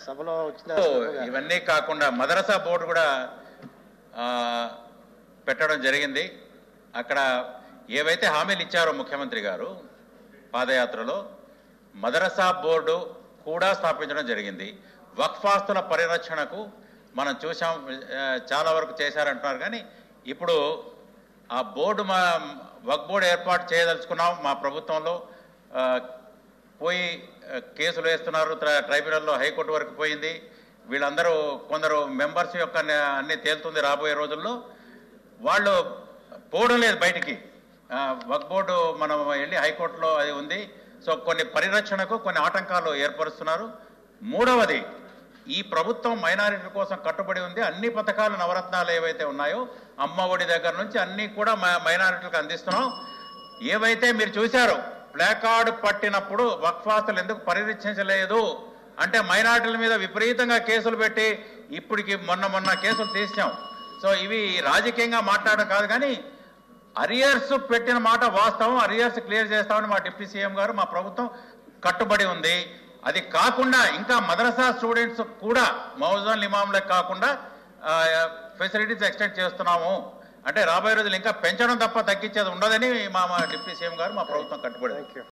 సభలో వచ్చిన సో ఇవన్నీ కాకుండా మదరసా బోర్డు కూడా ఆ, పెట్టడం జరిగింది అక్కడ ఏవైతే హామీలు ఇచ్చారో ముఖ్యమంత్రి గారు పాదయాత్రలో మదరసా బోర్డు కూడా స్థాపించడం జరిగింది వక్ఫాస్తుల పరిరక్షణకు మనం చూసాం ఆ, చాలా వరకు చేశారంటున్నారు కానీ ఇప్పుడు ఆ బోర్డు మా వక్ బోర్డు ఏర్పాటు చేయదలుచుకున్నాం మా ప్రభుత్వంలో ఆ, పోయి ఆ, కేసులు వేస్తున్నారు ట్ర- ట్రైబ్యునల్లో హైకోర్టు వరకు పోయింది వీళ్ళందరూ కొందరు మెంబర్స్ యొక్క నే- అన్ని తేలుతుంది రాబోయే రోజుల్లో వాళ్ళు పోవడం లేదు బయటికి ఆ, వక్ బోర్డు మనం వెళ్ళి హైకోర్టులో అది ఉంది సో కొన్ని పరిరక్షణకు కొన్ని ఆటంకాలు ఏర్పరుస్తున్నారు మూడవది ఈ ప్రభుత్వం మైనారిటీల కోసం కట్టుబడి ఉంది అన్ని పథకాలు నవరత్నాలు ఏవైతే ఉన్నాయో అమ్మ ఒడి దగ్గర నుంచి అన్ని కూడా మ- మైనారిటీలకు అందిస్తున్నాం ఏవైతే మీరు చూశారో ప్లాకార్డ్ పట్టినప్పుడు వక్ఫాస్తులు ఎందుకు పరిరక్షించలేదు అంటే మైనార్టీల మీద విపరీతంగా కేసులు పెట్టి ఇప్పటికి మొన్న మొన్న కేసులు తీసాం సో ఇవి రాజకీయంగా మాట్లాడడం కాదు కానీ అరియర్స్ పెట్టిన మాట వాస్తవం అరియర్స్ క్లియర్ చేస్తామని మా డిప్యూటీ సీఎం గారు మా ప్రభుత్వం కట్టుబడి ఉంది అది కాకుండా ఇంకా మదరసా స్టూడెంట్స్ కూడా మౌజాన్ ఇమాంలకు కాకుండా ఫెసిలిటీస్ ఎక్స్టెండ్ చేస్తున్నాము అంటే రాబోయే రోజులు ఇంకా పెంచడం తప్ప తగ్గించేది ఉండదని మా మా డిప్యూటీ సీఎం గారు మా ప్రభుత్వం కట్టుబడి ఉంది. Thank you